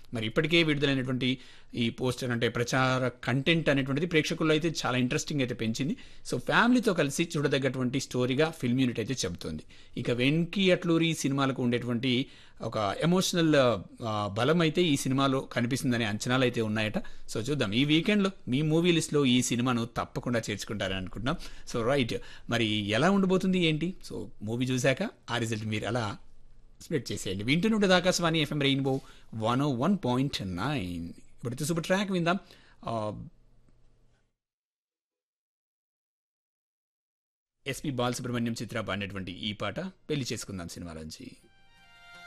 మరి ఇప్పటికే విడుదలైనటువంటి ఈ పోస్టర్ అంటే ప్రచార కంటెంట్ అనేటువంటిది ప్రేక్షకుల్లో అయితే చాలా ఇంట్రెస్టింగ్ అయితే పెంచింది సో ఫ్యామిలీతో కలిసి చూడదగ్గటువంటి స్టోరీగా ఫిల్మ్ యూనిట్ అయితే చెబుతోంది ఇక వెంకీ అట్లూరి సినిమాలకు ఉండేటువంటి ఒక ఎమోషనల్ బలం అయితే ఈ సినిమాలో కనిపిస్తుందనే అంచనాలు అయితే ఉన్నాయట సో చూద్దాం ఈ వీకెండ్లో మీ మూవీ లిస్ట్లో ఈ సినిమాను తప్పకుండా చేర్చుకుంటారని అనుకుంటున్నాం సో రైట్ మరి ఎలా ఉండబోతుంది ఏంటి సో మూవీ చూశాక ఆ రిజల్ట్ మీరు అలా స్ప్రెడ్ చేసేయండి వింటున్నట్టు Akashvani FM rainbow one O one point nine ఇప్పుడు సూపర్ ట్రాక్ విందాం ఎస్పి బాలసుబ్రహ్మణ్యం చిత్ర పాడినటువంటి ఈ పాట పెళ్లి చేసుకుందాం సినిమాలోంచి